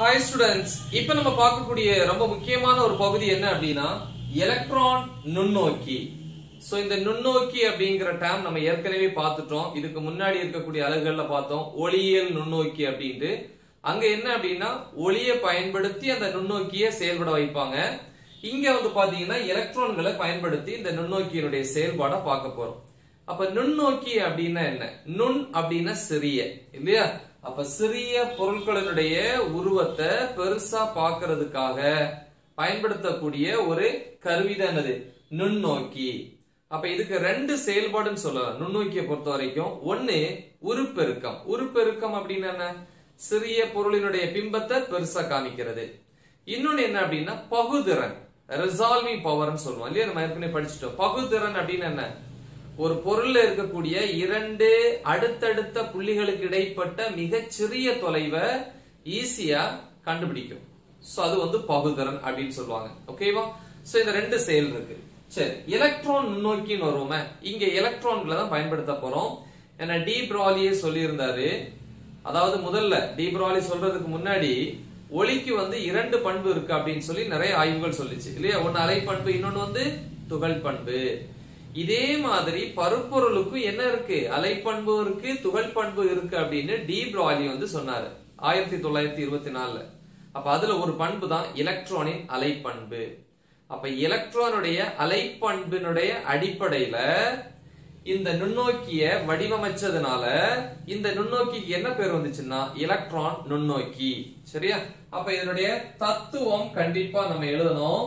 hi students இப்ப நம்ம பார்க்கக்கூடிய ரொம்ப முக்கியமான ஒரு பகுதி என்ன அப்படின்னா எலக்ட்ரான் நுண்ணோக்கி சோ இந்த நுண்ணோக்கி அப்படிங்கிற டேம் நம்ம ஏற்கனவே பார்த்துட்டோம் இதுக்கு முன்னாடி இருக்கக்கூடிய அலகுகள்ல பார்த்தோம் ஒளியியல் நுண்ணோக்கி அப்படின்ட்டு அங்க என்ன அப்படின்னா ஒளியை பயன்படுத்தி அந்த நுண்ணோக்கியை செயல்பட வைப்பாங்க இங்க வந்து பாத்தீங்கன்னா எலக்ட்ரான்களை பயன்படுத்தி இந்த நுண்ணோக்கியினுடைய செயல்பாடை பார்க்க போறோம் அப்ப நுண்ணோக்கி அப்படின்னா என்ன நுண் அப்படின்னா சிறிய இல்லையா அப்ப சிறிய பொருட்களினுடைய உருவத்தை பெருசா பார்க்கிறதுக்காக பயன்படுத்தக்கூடிய ஒரு கருவிதான் என்னது நுண்ணோக்கி அப்ப இதுக்கு ரெண்டு செயல்பாடுன்னு சொல்லலாம் நுண்ணோக்கியை பொறுத்த வரைக்கும் ஒண்ணு உருப்பெருக்கம் உருப்பெருக்கம் அப்படின்னு என்ன சிறிய பொருளினுடைய பிம்பத்தை பெருசா காமிக்கிறது இன்னொன்னு என்ன அப்படின்னா பகுதிறன் ரிசால்விங் பவர்னு சொல்லுவோம் இல்லையா நம்ம ஏற்கனவே படிச்சுட்டோம் பகுதிறன் அப்படின்னு என்ன ஒரு பொருள்ல இருக்கக்கூடிய இரண்டு அடுத்தடுத்த புள்ளிகளுக்கு இடைப்பட்ட மிகச்சிறிய தொலைவை ஈஸியா கண்டுபிடிக்கும் சோ அது வந்து பகுதிறன் அப்படின்னு சொல்லுவாங்க ஓகேவா சோ இந்த ரெண்டு செயல் இருக்கு சரி எலக்ட்ரான் நுண்ணோக்கின்னு வருவோமே இங்க எலக்ட்ரான்களை தான் பயன்படுத்த போறோம் ஏன்னா டி பிராலியே சொல்லியிருந்தாரு அதாவது முதல்ல டி பிராலி சொல்றதுக்கு முன்னாடி ஒளிக்கு வந்து இரண்டு பண்பு இருக்கு அப்படின்னு சொல்லி நிறைய ஆய்வுகள் சொல்லிச்சு இல்லையா ஒன்னு அலை பண்பு இன்னொன்னு வந்து துகள் பண்பு இதே மாதிரி பருப்பொருளுக்கும் என்ன இருக்கு அலைப்பண்பு இருக்கு துகள் பண்பு இருக்கு அப்படின்னு டி பிராலி வந்து சொன்னாரு ஆயிரத்தி தொள்ளாயிரத்தி இருபத்தி நாலுல அப்ப அதுல ஒரு பண்பு தான் எலக்ட்ரானின் அலைப்பண்பு அப்ப எலக்ட்ரானுடைய அலைப்பண்பினுடைய அடிப்படையில இந்த நுண்ணோக்கிய வடிவமைச்சதுனால இந்த நுண்ணோக்கிக்கு என்ன பேர் வந்துச்சுன்னா எலக்ட்ரான் நுண்ணோக்கி சரியா அப்ப இதனுடைய தத்துவம் கண்டிப்பா நம்ம எழுதணும்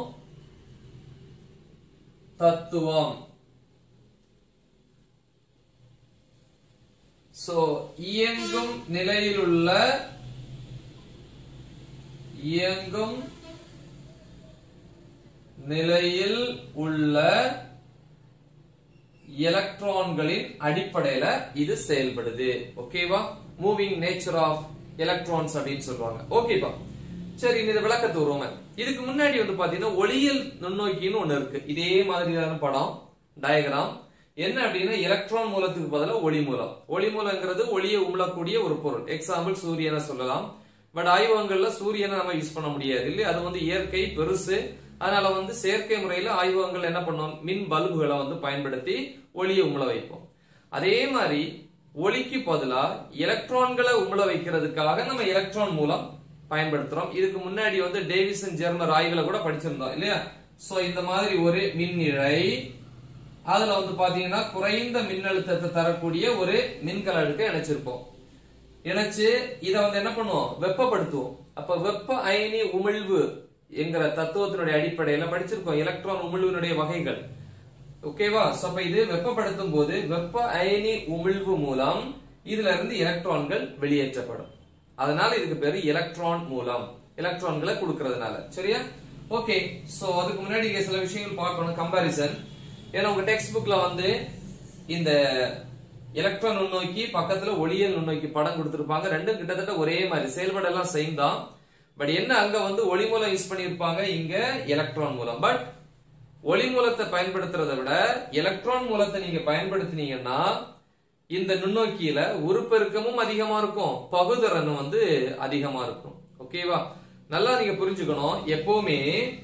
தத்துவம் சோ இயங்கும் நிலையிலுள்ள இயங்கும் நிலையில் உள்ள எலக்ட்ரான்களின் அடிப்படையில இது செயல்படுது ஓகேவா மூவிங் நேச்சர் ஆஃப் எலக்ட்ரான்ஸ் அப்படின்னு சொல்லுவாங்க ஓகேப்பா சரி இந்த விளக்கத்தை வருவோமே இதுக்கு முன்னாடி வந்து பாத்தீங்கன்னா ஒளியியல் நுண்ணோக்கின்னு ஒண்ணு இருக்கு இதே மாதிரியான படம் டயக்ராம் என்ன அப்படின்னா எலக்ட்ரான் மூலத்துக்கு பதிலா ஒளி மூலம் ஒளி மூலங்கிறது ஒளியை உமிழக்கூடிய ஒரு பொருள் எக்ஸாம்பிள் சூரியனை சொல்லலாம் பட் ஆய்வகங்கள்ல சூரியனை நம்ம யூஸ் பண்ண முடியாது இல்லையா அது வந்து இயற்கை பெருசு அதனால வந்து செயற்கை முறையில ஆய்வகங்கள் என்ன பண்ணுவோம் மின் பல்புகளை வந்து பயன்படுத்தி ஒளியை உமிழ வைப்போம் அதே மாதிரி ஒளிக்கு பதிலா எலக்ட்ரான்களை உமிழ வைக்கிறதுக்காக நம்ம எலக்ட்ரான் மூலம் பயன்படுத்துறோம் இதுக்கு முன்னாடி வந்து டேவிசன் ஜெர்மர் ஆய்வுல கூட படிச்சிருந்தோம் இல்லையா சோ இந்த மாதிரி ஒரு மின் இழை அதுல வந்து பாத்தீங்கன்னா குறைந்த மின்னழுத்தத்தை தரக்கூடிய ஒரு மின்கல அடுக்கை இணைச்சிருப்போம் இணைச்சு இத வந்து என்ன பண்ணுவோம் வெப்பப்படுத்துவோம் அப்ப வெப்ப அயனி உமிழ்வு என்கிற தத்துவத்தினுடைய அடிப்படையில படிச்சிருக்கோம் எலக்ட்ரான் உமிழ்வினுடைய வகைகள் ஓகேவா சோ அப்ப இது வெப்பப்படுத்தும் போது வெப்ப அயனி உமிழ்வு மூலம் இதுல இருந்து எலக்ட்ரான்கள் வெளியேற்றப்படும் அதனால இதுக்கு பேரு எலக்ட்ரான் மூலம் எலக்ட்ரான்களை கொடுக்கறதுனால சரியா ஓகே சோ அதுக்கு முன்னாடி இங்க சில விஷயங்கள் பார்க்கணும் கம்பாரிசன் ஏன்னா உங்க டெக்ஸ்ட் புக்ல வந்து இந்த எலக்ட்ரான் நுண்ணோக்கி பக்கத்துல ஒளியியல் நுண்ணோக்கி படம் கொடுத்திருப்பாங்க ரெண்டும் கிட்டத்தட்ட ஒரே மாதிரி செயல்பாடு எல்லாம் சேம் தான் பட் என்ன அங்க வந்து ஒளி மூலம் யூஸ் பண்ணிருப்பாங்க இங்க எலக்ட்ரான் மூலம் பட் ஒளி மூலத்தை பயன்படுத்துறதை விட எலக்ட்ரான் மூலத்தை நீங்க பயன்படுத்தினீங்கன்னா இந்த நுண்ணோக்கியில உருப்பெருக்கமும் அதிகமா இருக்கும் பகுதிறனும் வந்து அதிகமா இருக்கும் ஓகேவா நல்லா நீங்க புரிஞ்சுக்கணும் எப்பவுமே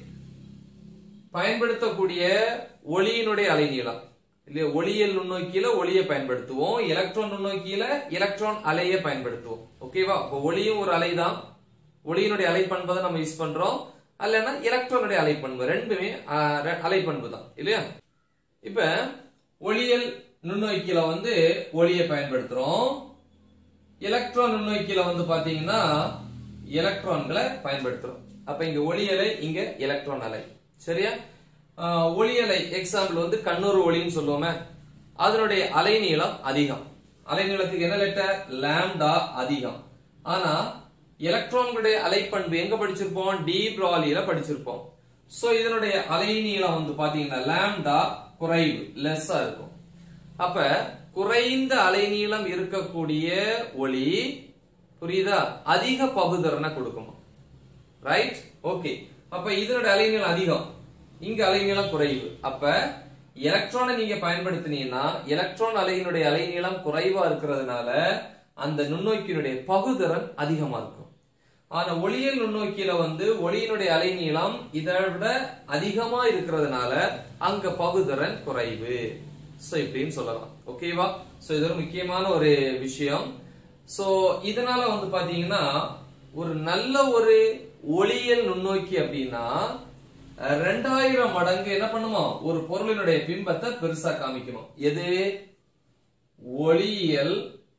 பயன்படுத்தக்கூடிய ஒளியினுடைய அலைநீளம் இல்லையா ஒளியியல் நுண்ணோக்கியில ஒளியை பயன்படுத்துவோம் எலக்ட்ரான் நுண்ணோக்கியில எலக்ட்ரான் அலையை பயன்படுத்துவோம் ஓகேவா இப்போ ஒளியும் ஒரு அலை தான் ஒளியினுடைய அலைப்பண்பை தான் நம்ம யூஸ் பண்றோம் அல்லனா எலக்ட்ரானுடைய அலைப்பண்பு ரெண்டுமே அலைப்பண்பு தான் இல்லையா இப்ப ஒளியியல் நுண்ணோக்கியில வந்து ஒளியை பயன்படுத்துறோம் எலக்ட்ரான் நுண்ணோக்கியில வந்து பாத்தீங்கன்னா எலக்ட்ரான்களை பயன்படுத்துறோம் அப்ப இங்க ஒளி அலை இங்க எலக்ட்ரான் அலை சரியா ஒளியலை எக்ஸாம்பிள் வந்து கண்ணூர் ஒளின்னு சொல்லுவோமே அதனுடைய அலைநீளம் அதிகம் அலைநீளத்துக்கு என்ன லெட்டர் லாம்டா அதிகம் ஆனா எலக்ட்ரான்களுடைய அலைப்பண்பு எங்க படிச்சிருப்போம் டி பிராலியில படிச்சிருப்போம் சோ இதனுடைய அலைநீளம் வந்து பாத்தீங்கன்னா லாம்டா குறைவு லெஸ்ஸா இருக்கும் அப்ப குறைந்த அலைநீளம் இருக்கக்கூடிய ஒளி புரியுதா அதிக பகுதிறனை கொடுக்குமா ரைட் ஓகே அப்ப இதனுடைய அலைநீளம் அதிகம் இங்க அலைநீளம் குறைவு அப்ப எலக்ட்ரானை நீங்க பயன்படுத்தினீங்கன்னா எலக்ட்ரான் அலையினுடைய அலைநீளம் குறைவா இருக்கிறதுனால அந்த நுண்ணோக்கியினுடைய பகுதிறன் அதிகமா இருக்கும் ஆனா ஒளியியல் நுண்ணோக்கியில வந்து ஒளியினுடைய அலைநீளம் இதை விட அதிகமா இருக்கிறதுனால அங்க பகுதிறன் குறைவு சோ இப்படின்னு சொல்லலாம் ஓகேவா சோ இது ஒரு முக்கியமான ஒரு விஷயம் சோ இதனால வந்து பாத்தீங்கன்னா ஒரு நல்ல ஒரு ஒளியியல் நுண்ணோக்கி அப்படின்னா அஹ், ரெண்டாயிரம் மடங்கு என்ன பண்ணுமா ஒரு பொருளினுடைய பிம்பத்தை பெருசா காமிக்கணும் எது ஒளியியல்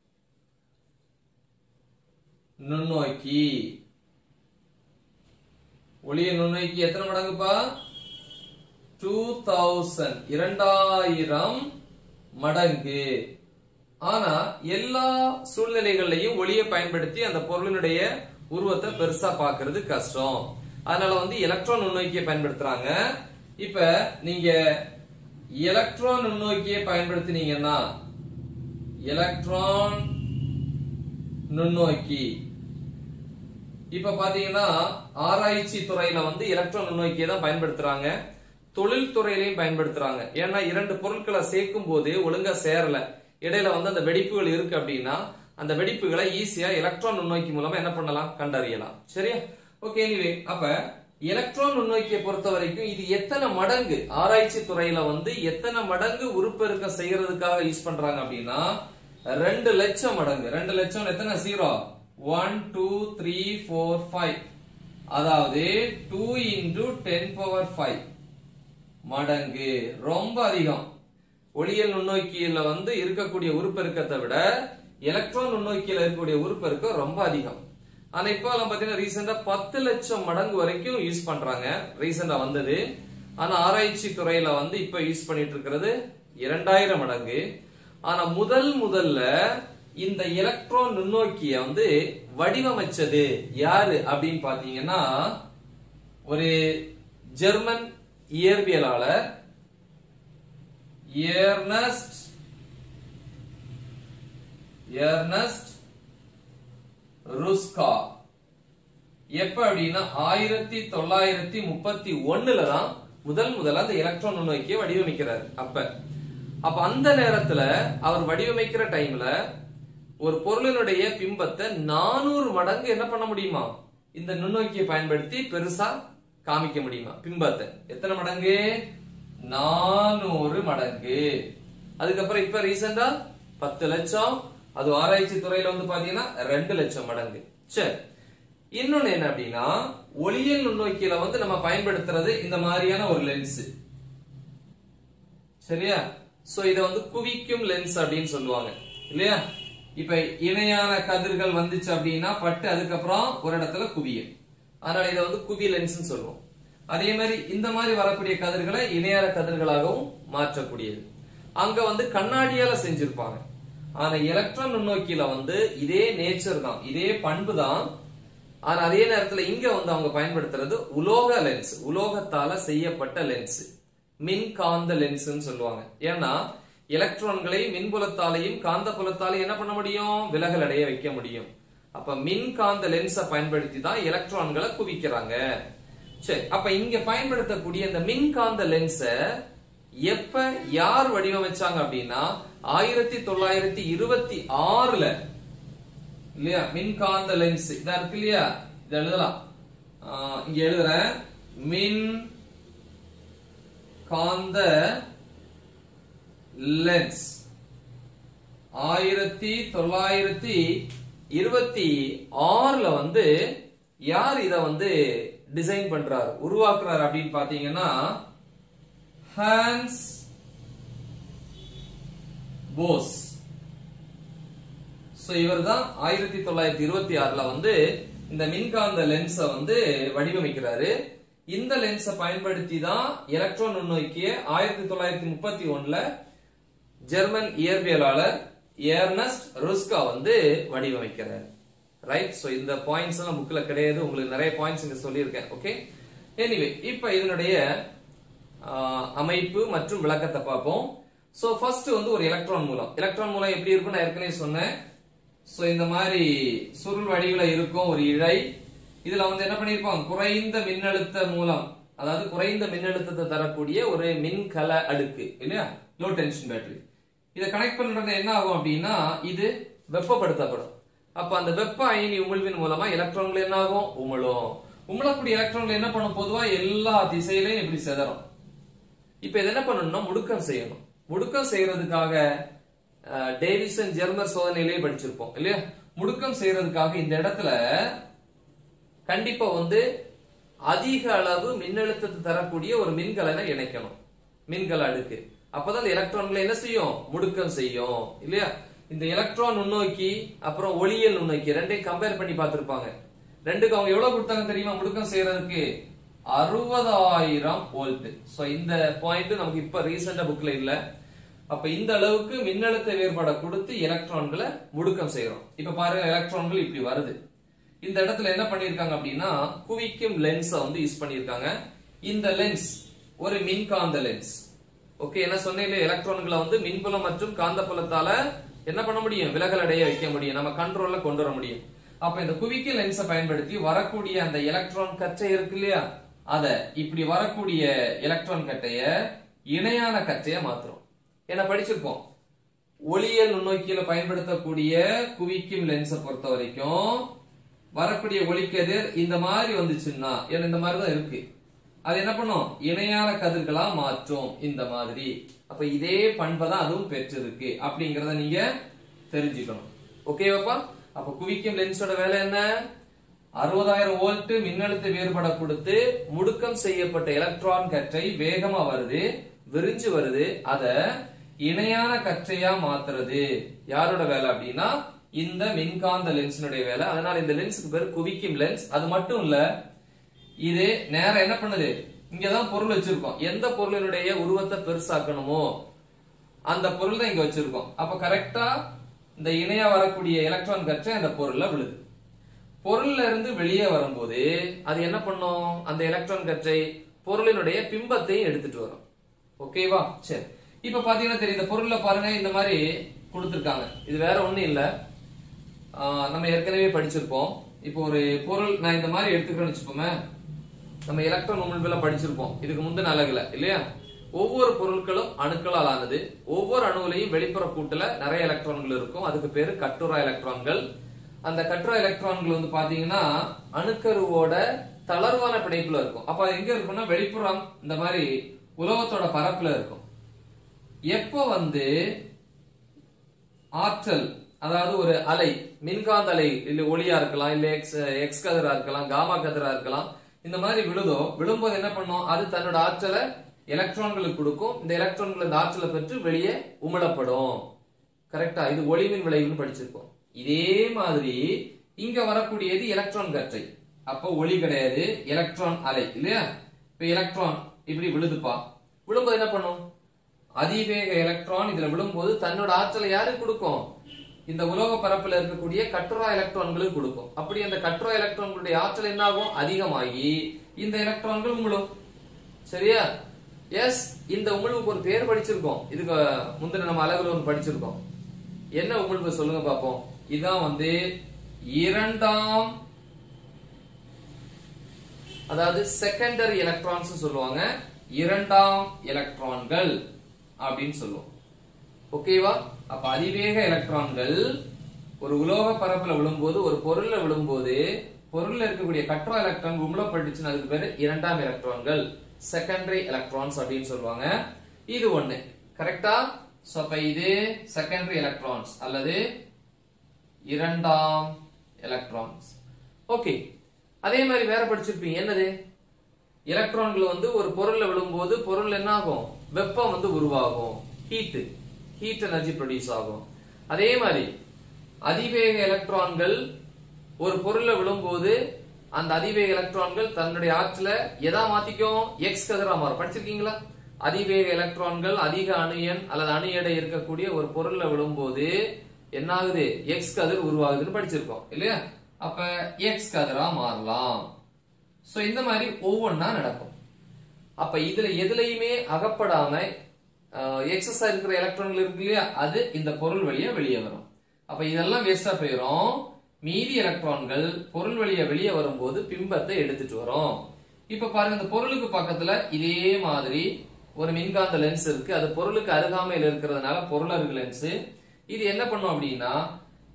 நுண்ணோக்கி ஒளியியல் நுண்ணோக்கி எத்தனை மடங்குப்பா டூ தௌசண்ட் இரண்டாயிரம் மடங்கு ஆனா எல்லா சூழ்நிலைகள்லயும் ஒளியை பயன்படுத்தி அந்த பொருளினுடைய உருவத்தை பெருசா பார்க்கிறது கஷ்டம் அதனால வந்து எலக்ட்ரான் நுண்ணோக்கியை பயன்படுத்துறாங்க இப்ப நீங்க எலக்ட்ரான் நுண்ணோக்கியை பயன்படுத்தினீங்கன்னா எலக்ட்ரான் நுண்ணோக்கி இப்ப பாத்தீங்கன்னா ஆராய்ச்சி துறையில வந்து எலக்ட்ரான் நுண்ணோக்கியை தான் பயன்படுத்துறாங்க தொழில் துறையிலையும் பயன்படுத்துறாங்க ஏன்னா இரண்டு பொருட்களை சேர்க்கும் போது ஒழுங்கா சேரல இடையில வந்து அந்த வெடிப்புகள் இருக்கு அப்படின்னா அந்த வெடிப்புகளை ஈஸியா எலக்ட்ரான் நுண்ணோக்கி மூலமா என்ன பண்ணலாம் கண்டறியலாம் சரியா ஓகே எனிவே அப்ப எலக்ட்ரான் நுண்ணோக்கியை பொறுத்த வரைக்கும் இது எத்தனை மடங்கு ஆராய்ச்சி துறையில வந்து எத்தனை மடங்கு உருப்பெருக்கம் செய்யறதுக்காக யூஸ் பண்றாங்க அப்படின்னா ரெண்டு லட்சம் மடங்கு ரெண்டு லட்சம் எத்தனை zero one two three four five அதாவது two into ten power five மடங்கு ரொம்ப அதிகம் ஒளியியல் நுண்ணோக்கியில வந்து இருக்கக்கூடிய உருப்பெருக்கத்தை விட எலக்ட்ரான் நுண்ணோக்கியில இருக்கக்கூடிய உருப்பெருக்கம் ரொம்ப அதிகம் ஆனா இப்போ எல்லாம் பாத்தீங்கன்னா ரீசெண்டா பத்து லட்சம் மடங்கு வரைக்கும் யூஸ் பண்றாங்க ரீசெண்டா வந்தது ஆனா ஆராய்ச்சி துறையில வந்து இப்ப யூஸ் பண்ணிட்டு இருக்கிறது இரண்டாயிரம் மடங்கு ஆனா முதல் முதல்ல இந்த எலக்ட்ரான் நுண்ணோக்கிய வந்து வடிவமைச்சது யாரு அப்படின்னு பாத்தீங்கன்னா ஒரு ஜெர்மன் இயற்பியலாளர் ஏர்னஸ்ட் ஏர்னஸ்ட் ருஸ்கா எப்ப அப்படின்னா ஆயிரத்தி தொள்ளாயிரத்தி முப்பத்தி ஒண்ணுல தான் முதல் முதல்ல அந்த எலக்ட்ரான் நுண்ணோக்கியை வடிவமைக்கிறார் அப்ப அப்ப அந்த நேரத்துல அவர் வடிவமைக்கிற டைம்ல ஒரு பொருளினுடைய பிம்பத்தை நானூறு மடங்கு என்ன பண்ண முடியுமா இந்த நுண்ணோக்கியை பயன்படுத்தி பெருசா காமிக்க முடியுமா பிம்பத்தை எத்தனை மடங்கு நானூறு மடங்கு அதுக்கப்புறம் இப்ப ரீசெண்டா பத்து லட்சம் அது ஆராய்ச்சி துறையில வந்து பாத்தீங்கன்னா ரெண்டு லட்சம் மடங்கு சரி இன்னொன்னு என்ன அப்படின்னா ஒளியியல் நுண்ணோக்கியில வந்து நம்ம பயன்படுத்துறது இந்த மாதிரியான ஒரு லென்ஸ் சரியா சோ இத வந்து குவிக்கும் லென்ஸ் அப்படின்னு சொல்லுவாங்க இல்லையா இப்ப இணையான கதிர்கள் வந்துச்சு அப்படின்னா பட்டு அதுக்கப்புறம் ஒரு இடத்துல குவியும் அதனால இதை வந்து குவி லென்ஸ்னு சொல்லுவோம் அதே மாதிரி இந்த மாதிரி வரக்கூடிய கதிர்களை இணையான கதிர்களாகவும் மாற்றக்கூடியது அங்க வந்து கண்ணாடியால செஞ்சிருப்பாங்க ஆனா எலக்ட்ரான் நுண்ணோக்கியில வந்து இதே நேச்சர் தான் இதே பண்பு தான் ஆனா அதே நேரத்துல இங்க வந்து அவங்க பயன்படுத்துறது உலோக லென்ஸ் உலோகத்தால செய்யப்பட்ட லென்ஸ் மின்காந்த லென்ஸ்னு சொல்லுவாங்க ஏன்னா எலக்ட்ரான்களை மின்புலத்தாலையும் காந்த புலத்தாலையும் என்ன பண்ண முடியும் விலகல் அடைய வைக்க முடியும் அப்ப மின்காந்த லென்ஸை பயன்படுத்தி தான் எலக்ட்ரான்களை குவிக்கிறாங்க சரி அப்ப இங்க பயன்படுத்தக்கூடிய இந்த மின்காந்த லென்ஸை எப்ப யார் வடிவமைச்சாங்க அப்படின்னா ஆயிரத்தி தொள்ளாயிரத்தி இருபத்தி ஆறுல இல்லையா மின்காந்த லென்ஸ் இதா இருக்கு இல்லையா இத எழுதலாம் ஆஹ் இங்க எழுதுறேன் மின் காந்த லென்ஸ் ஆயிரத்தி தொள்ளாயிரத்தி இருபத்தி ஆறுல வந்து யார் இத வந்து டிசைன் பண்றார் உருவாக்குறார் அப்படின்னு பாத்தீங்கன்னா ஹான்ஸ் போஸ் சோ இவர் தான் ஆயிரத்தி தொள்ளாயிரத்தி இருபத்தி ஆறுல வந்து இந்த மின்காந்த லென்ஸை வந்து வடிவமைக்கிறாரு இந்த லென்ஸை பயன்படுத்தி தான் எலக்ட்ரான் நுண்ணோக்கிய ஆயிரத்தி தொள்ளாயிரத்தி முப்பத்தி ஒண்ணுல ஜெர்மன் இயற்பியலாளர் ஏர்னஸ்ட் ருஸ்கா வந்து வடிவமைக்கிறார் ரைட் சோ இந்த பாயிண்ட்ஸ் எல்லாம் புக்ல கிடையாது உங்களுக்கு நிறைய பாயிண்ட்ஸ் இங்க சொல்லியிருக்கேன் ஓகே எனிவே இப்ப இதனுடைய ஆஹ், அமைப்பு மற்றும் விளக்கத்தை பார்ப்போம் சோ ஃபர்ஸ்ட் வந்து ஒரு எலக்ட்ரான் மூலம் எலக்ட்ரான் மூலம் எப்படி இருக்கும் நான் ஏற்கனவே சொன்னேன் சோ இந்த மாதிரி சுருள் வடிவுல இருக்கும் ஒரு இழை இதுல வந்து என்ன பண்ணிருப்போம் குறைந்த மின்னழுத்த மூலம் அதாவது குறைந்த மின்னழுத்தத்தை தரக்கூடிய ஒரு மின்கல அடுக்கு இல்லையா லோ டென்ஷன் பேட்டரி இதை கனெக்ட் பண்றது என்ன ஆகும் அப்படின்னா இது வெப்பப்படுத்தப்படும் அப்ப அந்த வெப்ப அயனி உமிழ்வின் மூலமா எலக்ட்ரான்கள் என்ன ஆகும் உமிழும் உமிழக்கூடிய எலக்ட்ரான்கள் என்ன பண்ணும் பொதுவா எல்லா திசையிலையும் இப்படி செதறும் இப்ப இது என்ன பண்ணணும்னா முடுக்கம் செய்யணும் முடுக்கம் செய்யறதுக்காக அஹ், டேவிசன் ஜெர்மர் சோதனையிலேயே படிச்சிருப்போம் இல்லையா முடுக்கம் செய்யறதுக்காக இந்த இடத்துல கண்டிப்பா வந்து அதிக அளவு மின்னழுத்தத்தை தரக்கூடிய ஒரு மின்கலனை இணைக்கணும் மின்கல அடுக்கு அப்பதான் இந்த எலக்ட்ரான்களை என்ன செய்யும் முடுக்கம் செய்யும் இல்லையா இந்த எலக்ட்ரான் நுண்ணோக்கி அப்புறம் ஒளியியல் நுண்ணோக்கி ரெண்டையும் கம்பேர் பண்ணி பார்த்திருப்பாங்க ரெண்டுக்கு அவங்க எவ்வளவு கொடுத்தாங்க தெரியுமா முடுக்கம் செய்யறதுக்கு அறுபதாயிரம் வோல்ட் சோ இந்த பாயிண்ட் நமக்கு இப்ப ரீசெண்டா புக்ல இல்ல அப்ப இந்த அளவுக்கு மின்னழுத்த வேறுபாடை கொடுத்து எலக்ட்ரான்களை முடுக்கம் செய்யறோம் இப்ப பாருங்க எலக்ட்ரான்கள் இப்படி வருது இந்த இடத்துல என்ன பண்ணிருக்காங்க அப்படின்னா குவிக்கும் லென்ஸ வந்து யூஸ் பண்ணிருக்காங்க இந்த லென்ஸ் ஒரு மின்காந்த லென்ஸ் ஓகே என்ன சொன்னேன் எலக்ட்ரான்களை வந்து மின்புலம் மற்றும் காந்தப்புலத்தால என்ன பண்ண முடியும் விலகல் அடைய வைக்க முடியும் நம்ம கண்ட்ரோல்ல கொண்டு வர முடியும் அப்ப இந்த குவிக்கும் லென்ஸை பயன்படுத்தி வரக்கூடிய அந்த எலக்ட்ரான் கற்றை இருக்கு இல்லையா அத இப்படி வரக்கூடிய எலக்ட்ரான் கட்டைய இணையான கற்றையா மாத்துறோம் என்ன படிச்சிருக்கோம் ஒளியியல் நுண்ணோக்கியில பயன்படுத்தக்கூடிய குவிக்கும் லென்ஸை பொறுத்த வரைக்கும் வரக்கூடிய ஒளிக்கதிர் இந்த மாதிரி வந்துச்சுன்னா ஏன்னா இந்த மாதிரி தான் இருக்கு அது என்ன பண்ணும் இணையான கதிர்களா மாற்றும் இந்த மாதிரி அப்ப இதே பண்பை தான் அதுவும் பெற்றிருக்கு அப்படிங்கறத நீங்க தெரிஞ்சுக்கணும் ஓகேவாப்பா அப்ப குவிக்கும் லென்ஸோட வேலை என்ன அறுபதாயிரம் வோல்ட் மின்னழுத்த வேறுபட கொடுத்து முடுக்கம் செய்யப்பட்ட எலக்ட்ரான் கற்றை வேகமா வருது விரிஞ்சு வருது அத இணையான கற்றையா மாத்துறது யாரோட வேலை அப்படின்னா இந்த மின்காந்த லென்ஸினுடைய வேலை அதனால இந்த லென்ஸுக்கு பேர் குவிக்கும் லென்ஸ் அது மட்டும் இல்ல இது நேரம் என்ன பண்ணுது இங்கதான் பொருள் வச்சிருக்கோம் எந்த பொருளினுடைய உருவத்தை பெருசாக்கணுமோ அந்த பொருள் தான் இங்க வச்சிருக்கோம் அப்ப கரெக்டா இந்த இணையா வரக்கூடிய எலக்ட்ரான் கற்றை அந்த பொருள்ல விழுது பொருள்ல இருந்து வெளியே வரும்போது அது என்ன பண்ணும் அந்த எலக்ட்ரான் கற்றை பொருளினுடைய பிம்பத்தையும் எடுத்துட்டு வரும் ஓகேவா சரி இப்ப பாத்தீங்கன்னா தெரியும் இந்த பொருள்ல பாருங்க இந்த மாதிரி கொடுத்திருக்காங்க இது வேற ஒண்ணும் இல்ல ஆஹ் நம்ம ஏற்கனவே படிச்சிருப்போம் இப்போ ஒரு பொருள் நான் இந்த மாதிரி எடுத்துக்கிறேன்னு வச்சுப்போமே நம்ம எலக்ட்ரான் உமிழ்வுல படிச்சிருப்போம் இதுக்கு முந்தின அழகுல இல்லையா ஒவ்வொரு பொருட்களும் அணுக்களால் ஆனது ஒவ்வொரு அணுவிலையும் வெளிப்புற கூட்டுல நிறைய எலக்ட்ரான்கள் இருக்கும் அதுக்கு பேரு கட்டுரா எலக்ட்ரான்கள் அந்த கட்டுரா எலக்ட்ரான்கள் வந்து பாத்தீங்கன்னா அணுக்கருவோட தளர்வான பிணைப்புல இருக்கும் அப்ப அது எங்க இருக்கும்னா வெளிப்புறம் இந்த மாதிரி உலோகத்தோட பரப்புல இருக்கும் எப்போ வந்து ஆற்றல் அதாவது ஒரு அலை மின்காந்த அலை இல்ல ஒளியா இருக்கலாம் இல்ல எக்ஸ் எக்ஸ் கதிரா இருக்கலாம் காமா கதிரா இருக்கலாம் இந்த மாதிரி விழுதோ விழும்போது என்ன பண்ணும் அது தன்னோட ஆற்றலை எலக்ட்ரான்களுக்கு கொடுக்கும் இந்த எலக்ட்ரான்கள் இந்த ஆற்றலை பெற்று வெளியே உமிழப்படும் கரெக்டா இது ஒளிமின் விளைவுன்னு படிச்சிருக்கோம் இதே மாதிரி இங்க வரக்கூடியது எலக்ட்ரான் கற்றை அப்போ ஒளி கிடையாது எலக்ட்ரான் அலை இல்லையா இப்ப எலக்ட்ரான் இப்படி விழுதுப்பா விழும்போது என்ன பண்ணும் அதிவேக எலக்ட்ரான் இதுல விழும்போது தன்னோட ஆற்றலை யாருக்கு கொடுக்கும் இந்த உலோக பரப்புல இருக்கக்கூடிய கட்டுரா எலக்ட்ரான்களுக்கு கொடுக்கும் அப்படி அந்த கட்டுரா எலக்ட்ரான்களுடைய ஆற்றல் என்ன ஆகும் அதிகமாகி இந்த எலக்ட்ரான்கள் உமிழும் சரியா எஸ் இந்த உமிழ்வுக்கு ஒரு பேர் படிச்சிருக்கோம் இதுக்கு முந்தின நம்ம அழகுல ஒன்று படிச்சிருக்கோம் என்ன உமிழ்வு சொல்லுங்க பாப்போம் இதான் வந்து இரண்டாம் அதாவது செகண்டரி எலக்ட்ரான்ஸ் சொல்லுவாங்க இரண்டாம் எலக்ட்ரான்கள் அப்படின்னு சொல்லுவோம் ஓகேவா அப்ப அதிவேக எலக்ட்ரான்கள் ஒரு உலோக பரப்புல விழும்போது ஒரு பொருள்ல விழும்போது பொருள்ல இருக்கக்கூடிய கற்றா எலக்ட்ரான் உமிழப்பட்டுச்சுன்னா அதுக்கு பேரு இரண்டாம் எலக்ட்ரான்கள் செகண்டரி எலக்ட்ரான்ஸ் அப்படின்னு சொல்லுவாங்க இது ஒண்ணு கரெக்டா சோ அப்ப இது செகண்டரி எலக்ட்ரான்ஸ் அல்லது இரண்டாம் எலக்ட்ரான்ஸ் ஓகே அதே மாதிரி வேற படிச்சிருப்பீங்க என்னது எலக்ட்ரான்கள் வந்து ஒரு பொருள்ல விழும்போது பொருள் என்ன ஆகும் வெப்பம் வந்து உருவாகும் ஹீட் ஹீட் எனர்ஜி ப்ரொடியூஸ் ஆகும் அதே மாதிரி அதிவேக எலக்ட்ரான்கள் ஒரு பொருள்ல விழும்போது அந்த அதிவேக எலக்ட்ரான்கள் தன்னுடைய ஆற்றலை எதா மாத்திக்கும் எக்ஸ் கதிரா மாறும் படிச்சிருக்கீங்களா அதிவேக எலக்ட்ரான்கள் அதிக அணு எண் அல்லது அணு எடை இருக்கக்கூடிய ஒரு பொருள்ல விழும்போது என்ன ஆகுது எக்ஸ் கதிர் உருவாகுதுன்னு படிச்சிருக்கோம் இல்லையா அப்ப எக்ஸ் கதிரா மாறலாம் சோ இந்த மாதிரி ஒவ்வொன்னா நடக்கும் அப்ப இதுல எதுலயுமே அகப்படாம எக்ஸஸா இருக்கிற எலக்ட்ரான்கள் இருக்கு இல்லையா அது இந்த பொருள் வழியா வெளியே வரும் அப்ப இதெல்லாம் வேஸ்டா போயிரும் மீதி எலக்ட்ரான்கள் பொருள் வழியா வெளியே வரும்போது பிம்பத்தை எடுத்துட்டு வரும் இப்ப பாருங்க இந்த பொருளுக்கு பக்கத்துல இதே மாதிரி ஒரு மின்காந்த லென்ஸ் இருக்கு அது பொருளுக்கு அருகாமையில் இருக்கிறதுனால பொருளருக்கு லென்ஸ் இது என்ன பண்ணும் அப்படின்னா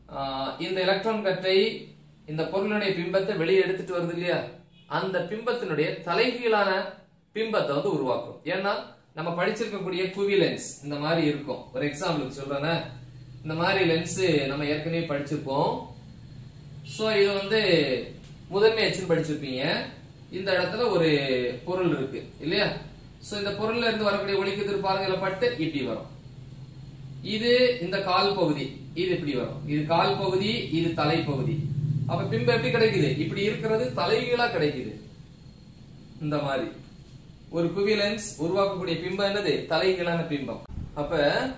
ஆஹ், இந்த எலக்ட்ரான் கற்றை இந்த பொருளுடைய பிம்பத்தை வெளியே எடுத்துட்டு வருது இல்லையா அந்த பிம்பத்தினுடைய தலைகீழான பிம்பத்தை வந்து உருவாக்கும் ஏன்னா நம்ம படிச்சிருக்கக்கூடிய குவி லென்ஸ் இந்த மாதிரி இருக்கும் ஒரு எக்ஸாம்பிளுக்கு சொல்றேனே இந்த மாதிரி லென்ஸ் நம்ம ஏற்கனவே படிச்சிருப்போம் சோ இது வந்து முதன்மை அச்சுன்னு படிச்சிருப்பீங்க இந்த இடத்துல ஒரு பொருள் இருக்கு இல்லையா சோ இந்த பொருள்ல இருந்து வரக்கூடிய ஒளிக்கதிர் பாருங்க இதுல பட்டு இப்படி வரும் இது இந்த கால் பகுதி இது இப்படி வரும் இது கால் பகுதி இது தலை பகுதி அப்ப பிம்பம் எப்படி கிடைக்குது இப்படி இருக்கிறது தலைகீழா கிடைக்குது இந்த மாதிரி ஒரு குவி லென்ஸ் உருவாக்கக்கூடிய பிம்பம் என்னது தலைகீழான பிம்பம் அப்ப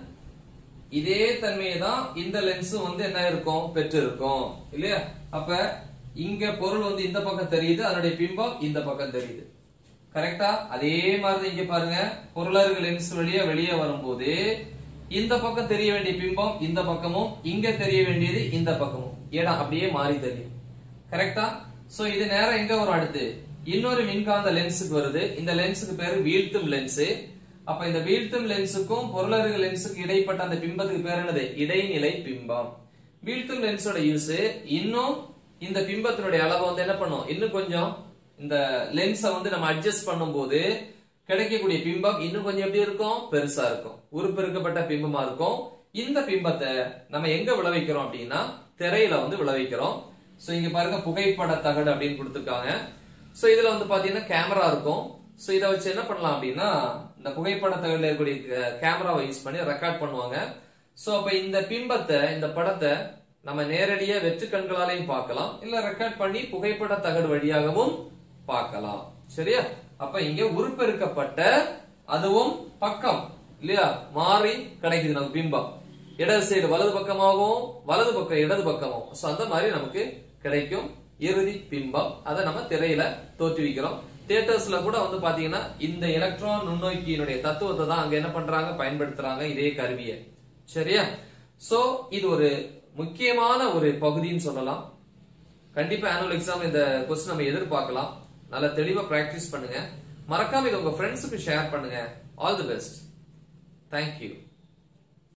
இதே தன்மையை தான் இந்த லென்ஸும் வந்து என்ன இருக்கும் பெற்று இருக்கும் இல்லையா அப்ப இங்க பொருள் வந்து இந்த பக்கம் தெரியுது அதனுடைய பிம்பம் இந்த பக்கம் தெரியுது கரெக்டா அதே மாதிரி இங்க பாருங்க பொருளர்கள் லென்ஸ் வழியா வெளியே வரும்போது இந்த பக்கம் தெரிய வேண்டிய பிம்பம் இந்த பக்கமும் இங்க தெரிய வேண்டியது இந்த பக்கமும் இடம் அப்படியே மாறி தெரியும் கரெக்டா சோ இது நேரம் எங்க வரும் அடுத்து இன்னொரு மின்காந்த லென்ஸுக்கு வருது இந்த லென்ஸுக்கு பேரு வீழ்த்தும் லென்ஸ் அப்ப இந்த வீழ்த்தும் லென்ஸுக்கும் பொருளருகு லென்ஸுக்கு இடைப்பட்ட அந்த பிம்பத்துக்கு பேர் என்னது இடைநிலை பிம்பம் வீழ்த்தும் லென்ஸோட யூஸ் இன்னும் இந்த பிம்பத்தினுடைய அளவை வந்து என்ன பண்ணும் இன்னும் கொஞ்சம் இந்த லென்ஸை வந்து நம்ம அட்ஜஸ்ட் பண்ணும்போது கிடைக்கக்கூடிய பிம்பம் இன்னும் கொஞ்சம் எப்படி இருக்கும் பெருசா இருக்கும் உருப்பெருக்கப்பட்ட பிம்பமா இருக்கும் இந்த பிம்பத்தை நம்ம எங்க விளைவிக்கிறோம் அப்படின்னா திரையில வந்து விளைவிக்கிறோம் சோ இங்க பாருங்க புகைப்பட தகடு அப்படின்னு கொடுத்திருக்காங்க சோ இதுல வந்து பாத்தீங்கன்னா கேமரா இருக்கும் சோ இத வச்சு என்ன பண்ணலாம் அப்படின்னா இந்த புகைப்பட தகடுல இருக்கக்கூடிய கேமராவை யூஸ் பண்ணி ரெக்கார்ட் பண்ணுவாங்க சோ அப்ப இந்த பிம்பத்தை இந்த படத்தை நம்ம நேரடியா வெற்று கண்களாலையும் பார்க்கலாம் இல்ல ரெக்கார்ட் பண்ணி புகைப்பட தகடு வழியாகவும் பார்க்கலாம் சரியா அப்ப இங்க உருப்பெருக்கப்பட்ட அதுவும் பக்கம் இல்லையா மாறி கிடைக்குது நமக்கு பிம்பம் இடது சைடு வலது பக்கமாகவும் வலது பக்கம் இடது பக்கமாகவும் சோ அந்த மாதிரி நமக்கு கிடைக்கும் இறுதி பிம்பம் அதை நம்ம திரையில தோற்றுவிக்கிறோம் தியேட்டர்ஸ்ல கூட வந்து பாத்தீங்கன்னா இந்த எலக்ட்ரான் நுண்ணோக்கியினுடைய தத்துவத்தை தான் அங்க என்ன பண்றாங்க பயன்படுத்துறாங்க இதே கருவியை சரியா சோ இது ஒரு முக்கியமான ஒரு பகுதின்னு சொல்லலாம் கண்டிப்பா ஆனுவல் எக்ஸாம் இந்த கொஸ்டின் நம்ம எதிர்பார்க்கலாம் நல்லா தெளிவா பிராக்டிஸ் பண்ணுங்க மறக்காம இது உங்க ஃப்ரெண்ட்ஸுக்கு ஷேர் பண்ணுங்க ஆல் தி பெஸ்ட் தேங்க்யூ